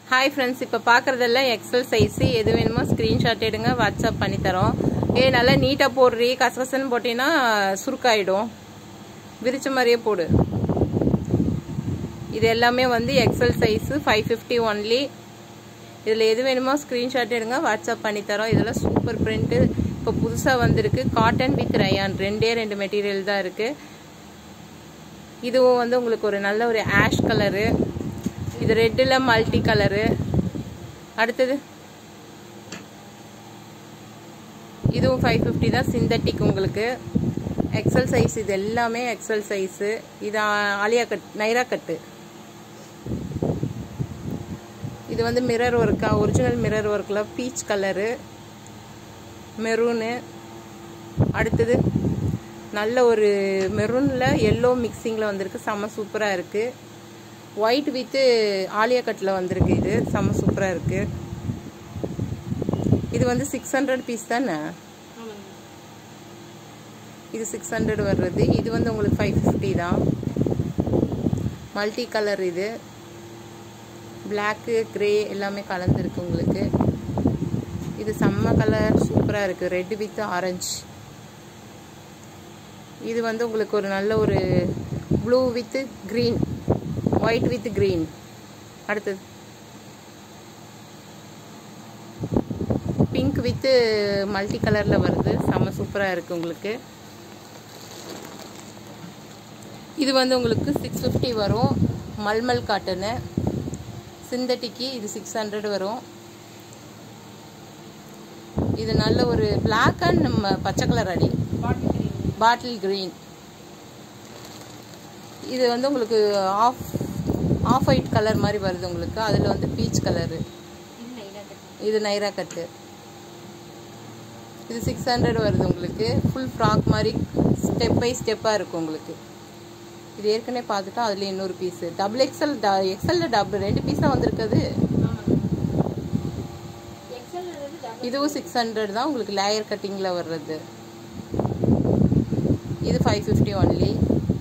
hi friends இப்போ பார்க்குறதெல்லாம் XL size எது வேணுமோ ஸ்க்ரீன்ஷாட் எடுங்க வாட்ஸ்அப் பண்ணி தரோம் ஏ நல்லா நீட்டாக போடுறி கசகசன்னு போட்டிங்கன்னா சுருக்காயிடும் விரிச்ச மாதிரியே போடு இது எல்லாமே வந்து XL size five fifty only இதில் எது வேணுமோ ஸ்க்ரீன்ஷாட் எடுங்க வாட்ஸ்அப் பண்ணி தரோம் இதெல்லாம் சூப்பர் பிரிண்ட்டு இப்போ புதுசாக வந்திருக்கு காட்டன் வித் ரயான் ரெண்டே ரெண்டு மெட்டீரியல் தான் இருக்குது இதுவும் வந்து உங்களுக்கு ஒரு நல்ல ஒரு ஆஷ் கலரு இது ரெட்டில் மல்டி கலரு அடுத்தது இதுவும் ஃபைவ் ஃபிஃப்டி தான் சிந்தட்டிக் உங்களுக்கு எக்ஸல் சைஸ் இது எல்லாமே எக்ஸல் சைஸு இது ஆலியா கட் நைரா கட்டு இது வந்து மிரர் ஒர்க்கா ஒரிஜினல் மிரர் ஒர்க்கில் பீச் கலரு மெரூனு அடுத்தது நல்ல ஒரு மெரூனில் எல்லோ மிக்சிங்கில் வந்திருக்கு செம்ம சூப்பராக இருக்குது ஒயிட் வித்து ஆலியா கட்டில் வந்திருக்கு இது செம்ம சூப்பராக இருக்குது இது வந்து சிக்ஸ் ஹண்ட்ரட் பீஸ் தானே இது சிக்ஸ் ஹண்ட்ரட் வர்றது இது வந்து உங்களுக்கு ஃபைவ் ஃபிஃப்டி தான் மல்டி கலர் இது பிளாக்கு க்ரே எல்லாமே கலந்துருக்கு உங்களுக்கு இது செம்ம கலர் சூப்பராக இருக்குது ரெட் வித் ஆரஞ்சு இது வந்து உங்களுக்கு ஒரு நல்ல ஒரு blue with green white with green அடுத்தது பிங்க் வித்து மல்டி கலரில் வருது செம்ம சூப்பராக இருக்குது உங்களுக்கு இது வந்து உங்களுக்கு சிக்ஸ் ஃபிஃப்டி வரும் மல்மல் காட்டனு சிந்தட்டிக்கு இது சிக்ஸ் ஹண்ட்ரட் வரும் இது நல்ல ஒரு பிளாக் அண்ட் நம்ம பச்சை கலர் அடி பாட்டில் க்ரீன் இது வந்து உங்களுக்கு ஆஃப் ஆஃப் ஒயிட் கலர் மாதிரி வருது உங்களுக்கு அதில் வந்து பீச் கலரு இது நைரா கட்டு இது சிக்ஸ் ஹண்ட்ரட் வருது உங்களுக்கு ஃபுல் ஃப்ராக் மாதிரி ஸ்டெப் பை ஸ்டெப்பாக இருக்கும் உங்களுக்கு இது ஏற்கனவே பார்த்துட்டோம் அதில் இன்னொரு பீஸு டபுள் எக்ஸல் எக்ஸலில் டபுள் ரெண்டு பீஸாக வந்திருக்குது இதுவும் சிக்ஸ் ஹண்ட்ரட் தான் உங்களுக்கு லேயர் கட்டிங்கில் வர்றது இது ஃபைவ் ஃபிஃப்டி ஒன்லி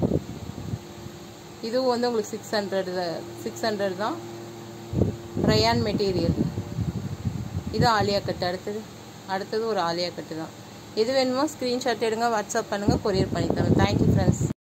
இதுவும் வந்து உங்களுக்கு சிக்ஸ் ஹண்ட்ரட் சிக்ஸ் ஹண்ட்ரட் தான் ரயான் மெட்டீரியல் இது ஆலியா கட்டு அடுத்தது அடுத்தது ஒரு ஆலியா கட்டு தான் எது வேணுமோ ஸ்க்ரீன்ஷாட் எடுங்க வாட்ஸ்அப் பண்ணுங்கள் கொரியர் பண்ணி தரோம் தேங்க்யூ ஃப்ரெண்ட்ஸ்